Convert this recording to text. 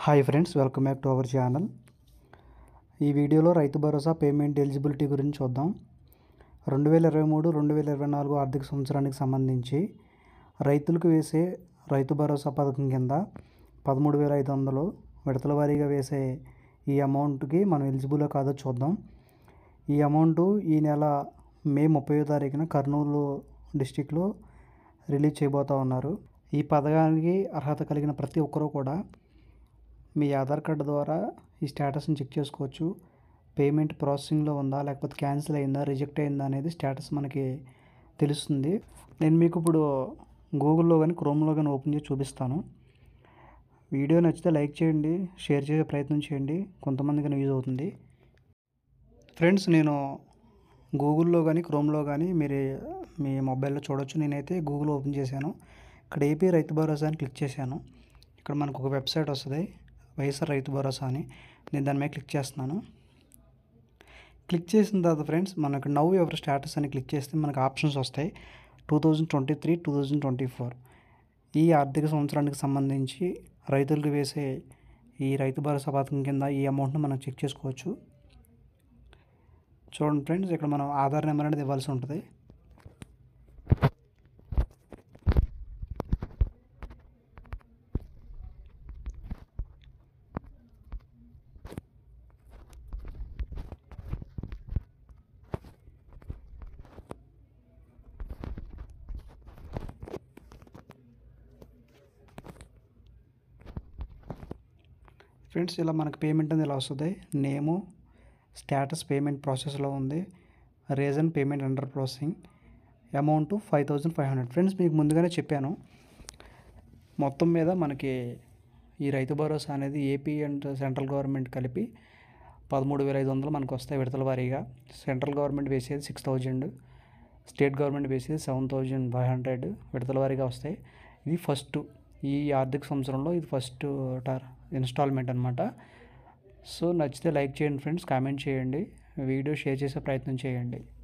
hi friends welcome back to our channel ఈ వీడియోలో రైతు భరోసా పేమెంట్ ఎలిజిబిలిటీ గురించి చూద్దాం రెండు వేల ఇరవై మూడు రెండు వేల ఇరవై నాలుగు ఆర్థిక సంవత్సరానికి సంబంధించి రైతులకు వేసే రైతు భరోసా పథకం కింద పదమూడు వేల ఐదు వందలు విడతల వారీగా వేసే ఈ అమౌంట్కి మనం ఎలిజిబుల్ కాదో చూద్దాం ఈ అమౌంట్ ఈ నెల మే ముప్పై తారీఖున కర్నూలు డిస్టిక్లో రిలీజ్ చేయబోతూ ఉన్నారు ఈ పథకానికి అర్హత కలిగిన ప్రతి ఒక్కరూ కూడా మీ ఆధార్ కార్డు ద్వారా ఈ స్టేటస్ని చెక్ చేసుకోవచ్చు పేమెంట్ ప్రాసెసింగ్లో ఉందా లేకపోతే క్యాన్సిల్ అయిందా రిజెక్ట్ అయిందా అనేది స్టేటస్ మనకి తెలుస్తుంది నేను మీకు ఇప్పుడు గూగుల్లో కానీ క్రోమ్లో కానీ ఓపెన్ చేసి చూపిస్తాను వీడియో నచ్చితే లైక్ చేయండి షేర్ చేసే ప్రయత్నం చేయండి కొంతమందికి యూజ్ అవుతుంది ఫ్రెండ్స్ నేను గూగుల్లో కానీ క్రోమ్లో కానీ మీరు మీ మొబైల్లో చూడొచ్చు నేనైతే గూగుల్ ఓపెన్ చేశాను ఇక్కడ ఏపీ రైతు భరోసా అని క్లిక్ చేశాను ఇక్కడ మనకు ఒక వెబ్సైట్ వస్తుంది వైఎస్ఆర్ రైతు భరోసా అని నేను దాని మీద క్లిక్ చేస్తున్నాను క్లిక్ చేసిన తర్వాత ఫ్రెండ్స్ మనకు నవ్ ఎవర్ స్టేటస్ అని క్లిక్ చేస్తే మనకు ఆప్షన్స్ వస్తాయి two thousand twenty three two thousand twenty four ఈ ఆర్థిక సంవత్సరానికి సంబంధించి రైతులకు వేసే ఈ రైతు భరోసా పథకం కింద ఈ అమౌంట్ని మనం చెక్ చేసుకోవచ్చు చూడండి ఫ్రెండ్స్ ఇక్కడ మనం ఆధార్ నెంబర్ అనేది ఇవ్వాల్సి ఉంటుంది ఫ్రెండ్స్ ఇలా మనకి పేమెంట్ అనేది ఇలా వస్తుంది నేము స్టేటస్ పేమెంట్ ప్రాసెస్లో ఉంది reason payment under processing amount five thousand five hundred friends మీకు ముందుగానే చెప్పాను మొత్తం మీద మనకి ఈ రైతు భరోసా అనేది ఏపీ అండ్ సెంట్రల్ గవర్నమెంట్ కలిపి పదమూడు వేల ఐదు వందలు మనకు వస్తాయి విడతల వారీగా సెంట్రల్ గవర్నమెంట్ వేసేది సిక్స్ థౌజండ్ స్టేట్ గవర్నమెంట్ వేసేది సెవెన్ థౌజండ్ ఫైవ్ హండ్రెడ్ విడతల వారీగా వస్తాయి ఇది ఫస్ట్ ఈ ఆర్థిక సంవత్సరంలో ఇది ఫస్ట్ టార్ ఇన్స్టాల్మెంట్ అనమాట సో నచ్చితే లైక్ చేయండి ఫ్రెండ్స్ కామెంట్ చేయండి వీడియో షేర్ చేసే ప్రయత్నం చేయండి